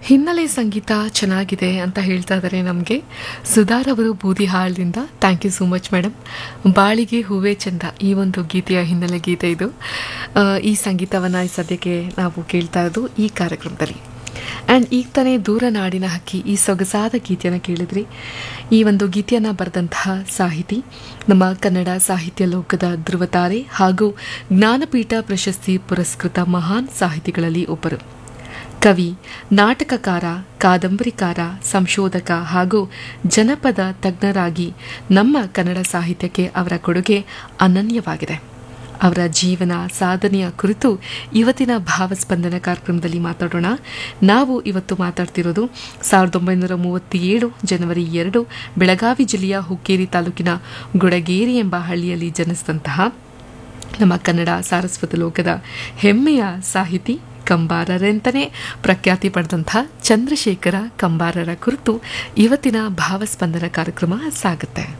ಹಿನ್ನೆಲೆ ಸಂಗೀತ ಚೆನ್ನಾಗಿದೆ ಅಂತ ಹೇಳ್ತಾ ಇದ್ದಾರೆ ನಮಗೆ ಸುಧಾರ್ ಅವರು ಬೂದಿಹಾಳದಿಂದ thank you so much madam ಬಾಳಿಗೆ ಹೂವೇ ಚಂದ ಈ ಒಂದು ಗೀತೆಯ ಹಿನ್ನೆಲೆ ಗೀತೆ ಇದು ಆ, ಈ ಸಂಗೀತವನ್ನು ಸದ್ಯಕ್ಕೆ ನಾವು ಕೇಳ್ತಾ ಇರೋದು ಈ ಕಾರ್ಯಕ್ರಮದಲ್ಲಿ ಆ್ಯಂಡ್ ಈಗ ತಾನೇ ದೂರ ನಾಡಿನ ಹಕ್ಕಿ ಈ ಸೊಗಸಾದ ಗೀತೆಯನ್ನು ಕೇಳಿದ್ರಿ ಈ ಒಂದು ಗೀತೆಯನ್ನು ಬರೆದಂತಹ ಸಾಹಿತಿ ನಮ್ಮ ಕನ್ನಡ ಸಾಹಿತ್ಯ ಲೋಕದ ಧ್ರುವತಾರೆ ಹಾಗೂ ಜ್ಞಾನಪೀಠ ಪ್ರಶಸ್ತಿ ಪುರಸ್ಕೃತ ಮಹಾನ್ ಸಾಹಿತಿಗಳಲ್ಲಿ ಒಬ್ಬರು ಕವಿ ನಾಟಕಕಾರ ಕಾದಂಬರಿಕಾರ ಸಂಶೋಧಕ ಹಾಗೂ ಜನಪದ ತಜ್ಞರಾಗಿ ನಮ್ಮ ಕನ್ನಡ ಸಾಹಿತ್ಯಕ್ಕೆ ಅವರ ಕೊಡುಗೆ ಅನನ್ಯವಾಗಿದೆ ಅವರ ಜೀವನ ಸಾಧನೆಯ ಕುರಿತು ಇವತ್ತಿನ ಭಾವಸ್ಪಂದನ ಕಾರ್ಯಕ್ರಮದಲ್ಲಿ ಮಾತಾಡೋಣ ನಾವು ಇವತ್ತು ಮಾತಾಡ್ತಿರೋದು ಸಾವಿರದ ಒಂಬೈನೂರ ಮೂವತ್ತೇಳು ಜನವರಿ ಎರಡು ಬೆಳಗಾವಿ ಜಿಲ್ಲೆಯ ಹುಕ್ಕೇರಿ ತಾಲೂಕಿನ ಗುಡಗೇರಿ ಎಂಬ ಹಳ್ಳಿಯಲ್ಲಿ ಜನಿಸಿದಂತಹ ನಮ್ಮ ಕನ್ನಡ ಸಾರಸ್ವತ ಲೋಕದ ಹೆಮ್ಮೆಯ ಸಾಹಿತಿ ಕಂಬಾರರೆಂತಲೇ ಪ್ರಖ್ಯಾತಿ ಪಡೆದಂಥ ಚಂದ್ರಶೇಖರ ಕಂಬಾರರ ಕುರಿತು ಇವತ್ತಿನ ಭಾವಸ್ಪಂದನ ಕಾರ್ಯಕ್ರಮ ಸಾಗುತ್ತೆ